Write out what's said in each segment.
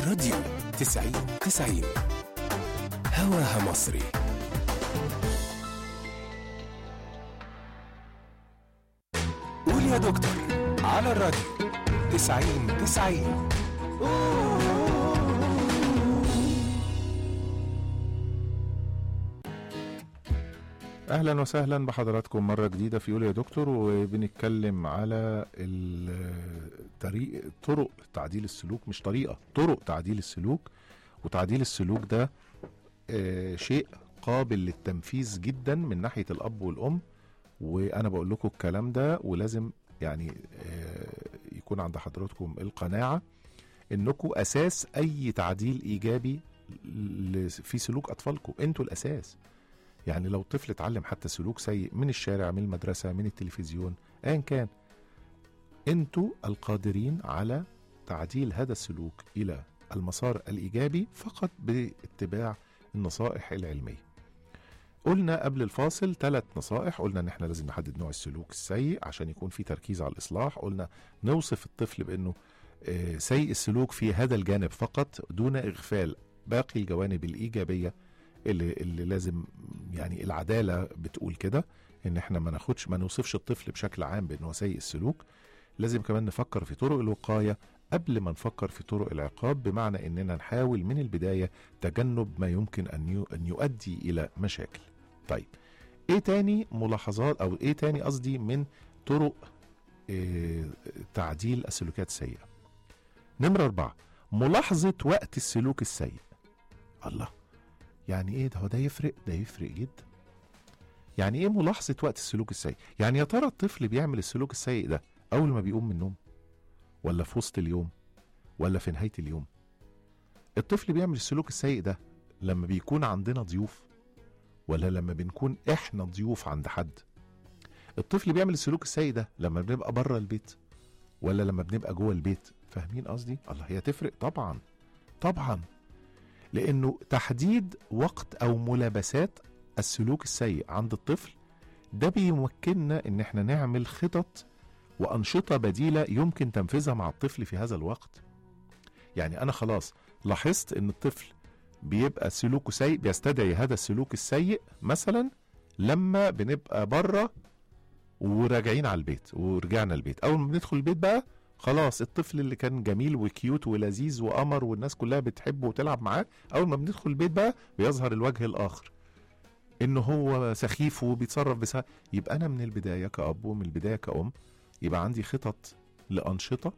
راديو تسعين تسعين هواها مصري قول يا دكتور على الراديو تسعين تسعين اهلا وسهلا بحضراتكم مره جديده في يقول يا دكتور وبنتكلم على الطريق طرق تعديل السلوك مش طريقه طرق تعديل السلوك وتعديل السلوك ده آه، شيء قابل للتنفيذ جدا من ناحيه الاب والام وانا بقول لكم الكلام ده ولازم يعني آه، يكون عند حضراتكم القناعه انكم اساس اي تعديل ايجابي ل- في سلوك اطفالكم انتوا الاساس يعني لو طفل اتعلم حتى سلوك سيء من الشارع من المدرسه من التلفزيون ايا كان انتوا القادرين على تعديل هذا السلوك الى المسار الايجابي فقط باتباع النصائح العلميه قلنا قبل الفاصل ثلاث نصائح قلنا ان احنا لازم نحدد نوع السلوك السيء عشان يكون في تركيز على الاصلاح قلنا نوصف الطفل بانه آه، سيء السلوك في هذا الجانب فقط دون اغفال باقي الجوانب الايجابيه اللي, اللي لازم يعني العداله بتقول كده ان احنا ما ناخدش ما نوصفش الطفل بشكل عام بانه هو سيء السلوك لازم كمان نفكر في طرق الوقايه قبل ما نفكر في طرق العقاب بمعنى اننا نحاول من البدايه تجنب ما يمكن ان يو- ان يؤدي الى مشاكل. طيب ايه تاني ملاحظات او ايه تاني قصدي من طرق إيه تعديل السلوكيات السيئه. نمره اربعه ملاحظه وقت السلوك السيء. الله يعني ايه ده هو ده يفرق ده يفرق جدا يعني ايه ملاحظه وقت السلوك السيء يعني يا ترى الطفل بيعمل السلوك السيء ده اول ما بيقوم من النوم ولا في وسط اليوم ولا في نهايه اليوم الطفل بيعمل السلوك السيء ده لما بيكون عندنا ضيوف ولا لما بنكون احنا ضيوف عند حد الطفل بيعمل السلوك السيء ده لما بنبقى بره البيت ولا لما بنبقى جوه البيت فاهمين قصدي الله هي تفرق طبعا طبعا لانه تحديد وقت او ملابسات السلوك السيء عند الطفل ده بيمكننا ان احنا نعمل خطط وانشطه بديله يمكن تنفيذها مع الطفل في هذا الوقت يعني انا خلاص لاحظت ان الطفل بيبقى سلوكه سيء بيستدعي هذا السلوك السيء مثلا لما بنبقى بره وراجعين على البيت ورجعنا البيت اول ما بندخل البيت بقى خلاص الطفل اللي كان جميل وكيوت ولذيذ وقمر والناس كلها بتحبه وتلعب معاه اول ما بندخل البيت بقى بيظهر الوجه الاخر ان هو سخيف وبيتصرف بس يبقى انا من البدايه كاب ومن البدايه كأم يبقى عندي خطط لانشطه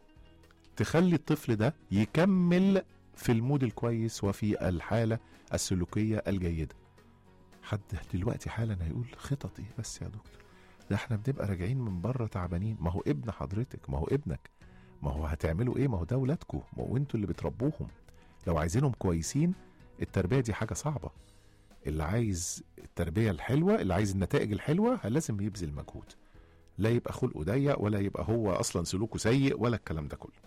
تخلي الطفل ده يكمل في المود الكويس وفي الحاله السلوكيه الجيده حد دلوقتي حالا هيقول خطط ايه بس يا دكتور ده احنا بنبقى راجعين من بره تعبانين ما هو ابن حضرتك ما هو ابنك ما هو هتعملوا ايه ما هو ده ولادكم ما هو انتوا اللي بتربوهم لو عايزينهم كويسين التربيه دي حاجه صعبه اللي عايز التربيه الحلوه اللي عايز النتائج الحلوه لازم يبذل مجهود لا يبقى خلقه ضيق ولا يبقى هو اصلا سلوكه سيء ولا الكلام ده كله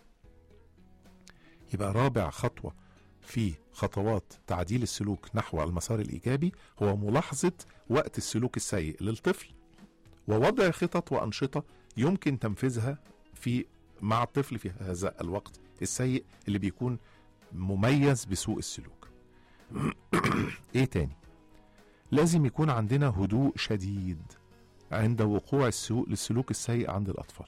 يبقى رابع خطوه في خطوات تعديل السلوك نحو المسار الايجابي هو ملاحظه وقت السلوك السيء للطفل ووضع خطط وانشطه يمكن تنفيذها في مع الطفل في هذا الوقت السيء اللي بيكون مميز بسوء السلوك. ايه تاني؟ لازم يكون عندنا هدوء شديد عند وقوع السوء للسلوك السيء عند الاطفال.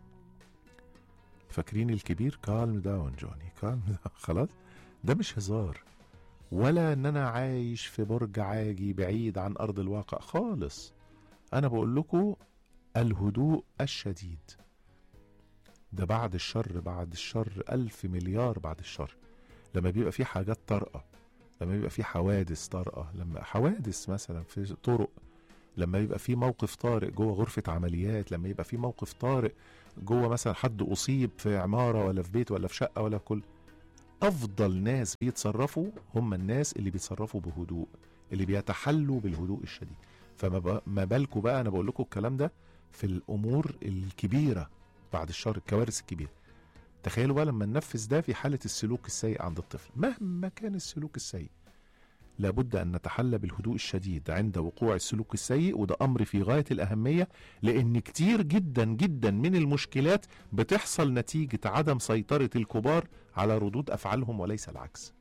فاكرين الكبير كالم داون جوني كالم داون خلاص ده مش هزار ولا ان انا عايش في برج عاجي بعيد عن ارض الواقع خالص انا بقول لكم الهدوء الشديد ده بعد الشر بعد الشر ألف مليار بعد الشر لما بيبقى في حاجات طارئة لما بيبقى في حوادث طارئة لما حوادث مثلا في طرق لما يبقى في موقف طارئ جوه غرفة عمليات لما يبقى في موقف طارئ جوه مثلا حد أصيب في عمارة ولا في بيت ولا في شقة ولا في كل أفضل ناس بيتصرفوا هم الناس اللي بيتصرفوا بهدوء اللي بيتحلوا بالهدوء الشديد فما ب- ما بالكم بقى انا بقول لكم الكلام ده في الامور الكبيره بعد الشر الكوارث الكبيره تخيلوا بقى لما ننفذ ده في حاله السلوك السيء عند الطفل مهما كان السلوك السيء لابد ان نتحلى بالهدوء الشديد عند وقوع السلوك السيء وده امر في غايه الاهميه لان كتير جدا جدا من المشكلات بتحصل نتيجه عدم سيطره الكبار على ردود افعالهم وليس العكس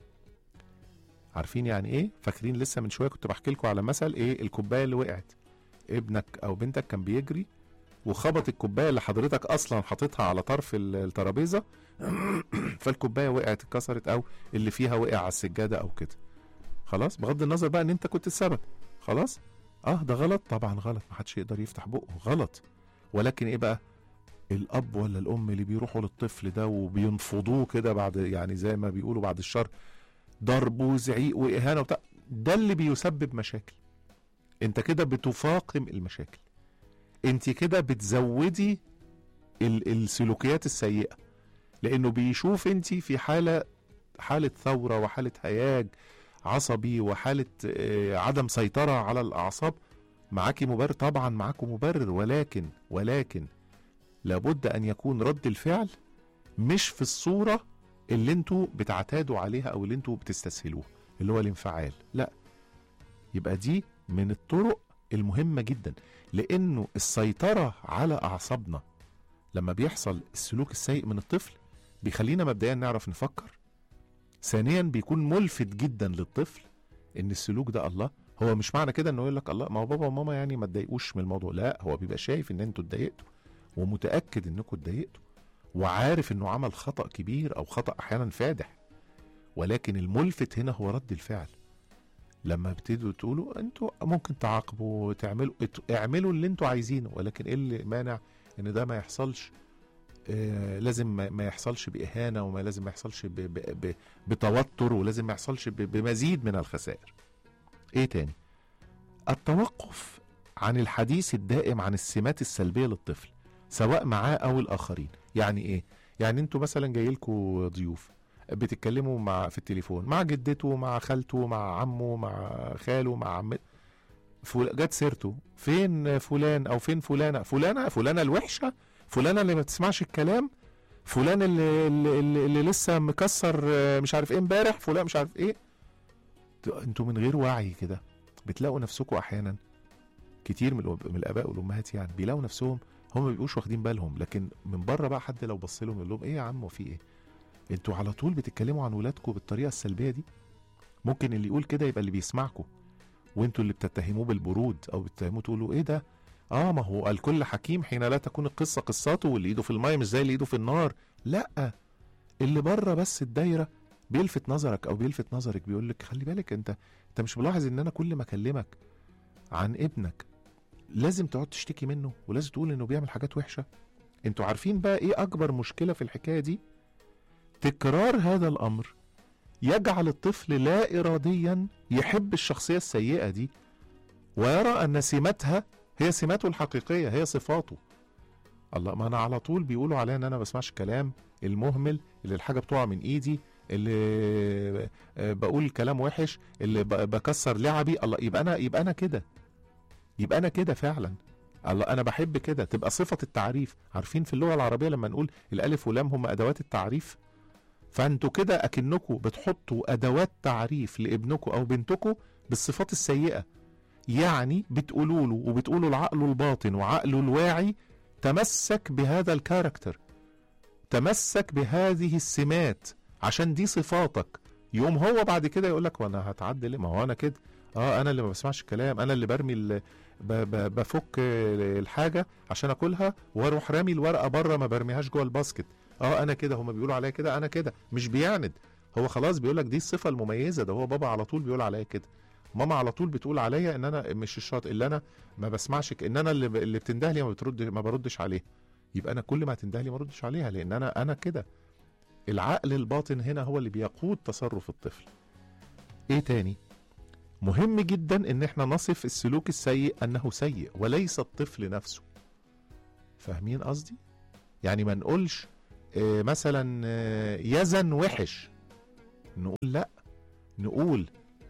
عارفين يعني ايه فاكرين لسه من شويه كنت بحكي لكم على مثل ايه الكوبايه اللي وقعت ابنك او بنتك كان بيجري وخبط الكوبايه اللي حضرتك اصلا حاططها على طرف ال- الترابيزه فالكوبايه وقعت اتكسرت او اللي فيها وقع على السجاده او كده خلاص بغض النظر بقى ان انت كنت السبب خلاص اه ده غلط طبعا غلط محدش يقدر يفتح بقه غلط ولكن ايه بقى الاب ولا الام اللي بيروحوا للطفل ده وبينفضوه كده بعد يعني زي ما بيقولوا بعد الشر ضرب وزعيق واهانه وبتاع ده اللي بيسبب مشاكل انت كده بتفاقم المشاكل انت كده بتزودي ال- السلوكيات السيئه لانه بيشوف انت في حاله حاله ثوره وحاله هياج عصبي وحاله آه، عدم سيطره على الاعصاب معاكي مبرر طبعا معاكم مبرر ولكن ولكن لابد ان يكون رد الفعل مش في الصوره اللي انتوا بتعتادوا عليها او اللي انتوا بتستسهلوها اللي هو الانفعال لا يبقى دي من الطرق المهمه جدا لانه السيطره على اعصابنا لما بيحصل السلوك السيء من الطفل بيخلينا مبدئيا نعرف نفكر ثانيا بيكون ملفت جدا للطفل ان السلوك ده الله هو مش معنى كده انه يقول لك الله ما هو بابا وماما يعني ما تضايقوش من الموضوع لا هو بيبقى شايف ان انتوا اتضايقتوا ومتاكد انكم اتضايقتوا وعارف انه عمل خطا كبير او خطا احيانا فادح ولكن الملفت هنا هو رد الفعل لما بتبتدوا تقولوا انتوا ممكن تعاقبوا تعملوا ات- اعملوا اللي انتوا عايزينه ولكن ايه اللي مانع ان ده ما يحصلش آه لازم ما ما يحصلش بإهانة وما لازم ما يحصلش ب ب ب بتوتر ولازم ما يحصلش ب بمزيد من الخسائر ايه تاني التوقف عن الحديث الدائم عن السمات السلبية للطفل سواء معاه او الاخرين يعني ايه يعني انتوا مثلا جاي لكم ضيوف بتتكلموا مع في التليفون مع جدته مع خالته مع عمه مع خاله مع عمته فل... جت سيرته فين فلان او فين فلانه فلانه فلانه الوحشه فلانه اللي ما بتسمعش الكلام فلان اللي, اللي, اللي, اللي لسه مكسر آه، مش عارف ايه امبارح فلان مش عارف ايه ت- انتوا من غير وعي كده بتلاقوا نفسكم احيانا كتير من, الأب- من الاباء والامهات يعني بيلاقوا نفسهم هم ما بيبقوش واخدين بالهم لكن من بره بقى حد لو بص لهم يقول لهم ايه يا عم وفي ايه انتوا على طول بتتكلموا عن ولادكم بالطريقه السلبيه دي ممكن اللي يقول كده يبقى اللي بيسمعكم وانتوا اللي بتتهموه بالبرود او بتتهموه تقولوا ايه ده اه ما هو الكل حكيم حين لا تكون القصه قصته واللي ايده في الميه مش زي اللي ايده في النار لا اللي بره بس الدايره بيلفت نظرك او بيلفت نظرك بيقول لك خلي بالك انت انت مش ملاحظ ان انا كل ما اكلمك عن ابنك لازم تقعد تشتكي منه ولازم تقول انه بيعمل حاجات وحشه انتوا عارفين بقى ايه اكبر مشكله في الحكايه دي تكرار هذا الامر يجعل الطفل لا اراديا يحب الشخصيه السيئه دي ويرى ان سماتها هي سماته الحقيقيه هي صفاته الله ما انا على طول بيقولوا عليا ان انا ما بسمعش كلام المهمل اللي الحاجه بتقع من ايدي اللي آه، بقول كلام وحش اللي ب- بكسر لعبي الله يبقى انا يبقى انا كده يبقى انا كده فعلا الله انا بحب كده تبقى صفه التعريف عارفين في اللغه العربيه لما نقول الالف واللام هم ادوات التعريف فانتوا كده اكنكم بتحطوا ادوات تعريف لابنكم او بنتكم بالصفات السيئه يعني بتقولوا له وبتقولوا لعقله الباطن وعقله الواعي تمسك بهذا الكاركتر تمسك بهذه السمات عشان دي صفاتك يوم هو بعد كده يقول لك وانا هتعدل إيه؟ ما هو انا كده اه انا اللي ما بسمعش الكلام انا اللي برمي ال- ب- ب- بفك الحاجه عشان اكلها واروح رامي الورقه بره ما برميهاش جوه الباسكت اه انا كده هما بيقولوا عليا كده انا كده مش بيعند هو خلاص بيقول لك دي الصفه المميزه ده هو بابا على طول بيقول عليا كده ماما على طول بتقول عليا ان انا مش الشاطئ اللي انا ما بسمعش ك- ان انا اللي, ب- اللي بتنده لي ما بترد ما بردش عليه يبقى انا كل ما تنده لي ما اردش عليها لان انا انا كده العقل الباطن هنا هو اللي بيقود تصرف الطفل ايه تاني مهم جدا ان احنا نصف السلوك السيء انه سيء وليس الطفل نفسه فاهمين قصدي يعني ما نقولش آه، مثلا آه، يزن وحش نقول لا نقول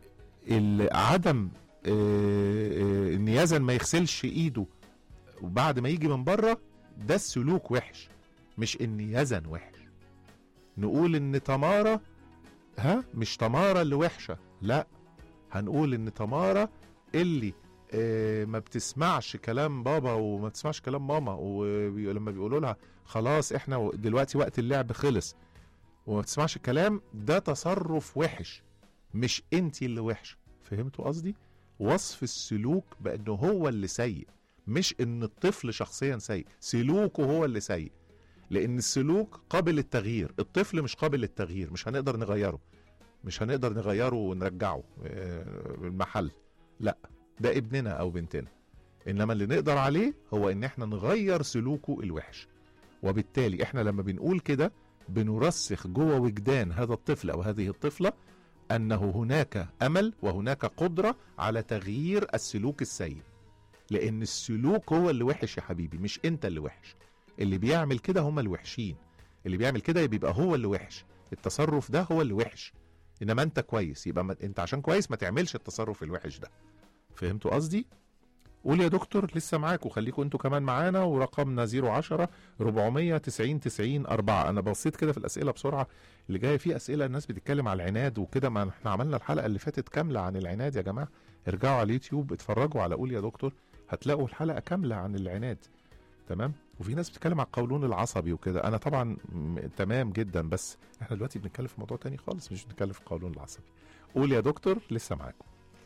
ال- عدم آه، آه، ان يزن ما يغسلش ايده وبعد ما يجي من بره ده السلوك وحش مش ان يزن وحش نقول ان تمارة ها مش تمارة اللي وحشة لا هنقول ان تمارا اللي آه، ما بتسمعش كلام بابا وما بتسمعش كلام ماما ولما بيقولوا لها خلاص احنا و- دلوقتي وقت اللعب خلص وما بتسمعش الكلام ده تصرف وحش مش انت اللي وحش فهمتوا قصدي وصف السلوك بانه هو اللي سيء مش ان الطفل شخصيا سيء سلوكه هو اللي سيء لان السلوك قابل للتغيير الطفل مش قابل للتغيير مش هنقدر نغيره مش هنقدر نغيره ونرجعه آه، المحل لا ده ابننا او بنتنا انما اللي نقدر عليه هو ان احنا نغير سلوكه الوحش وبالتالي احنا لما بنقول كده بنرسخ جوه وجدان هذا الطفل او هذه الطفله انه هناك امل وهناك قدره على تغيير السلوك السيء لان السلوك هو اللي وحش يا حبيبي مش انت اللي وحش اللي بيعمل كده هم الوحشين اللي بيعمل كده بيبقى هو اللي وحش التصرف ده هو اللي وحش انما انت كويس يبقى ما انت عشان كويس ما تعملش التصرف الوحش ده فهمتوا قصدي قول يا دكتور لسه معاك وخليكم انتوا كمان معانا ورقمنا 010 490 90 4 انا بصيت كده في الاسئله بسرعه اللي جايه فيه اسئله الناس بتتكلم على العناد وكده ما احنا عملنا الحلقه اللي فاتت كامله عن العناد يا جماعه ارجعوا على اليوتيوب اتفرجوا على قول يا دكتور هتلاقوا الحلقه كامله عن العناد تمام وفي ناس بتتكلم على القولون العصبي وكده انا طبعا م- تمام جدا بس احنا دلوقتي بنتكلم في موضوع تاني خالص مش بنتكلم في القولون العصبي قول يا دكتور لسه معاكم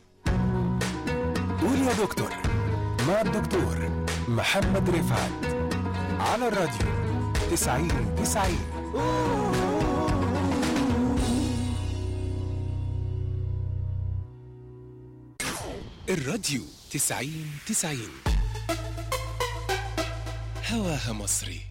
قول يا دكتور مع الدكتور محمد رفعت على الراديو تسعين تسعين الراديو تسعين تسعين هواها مصري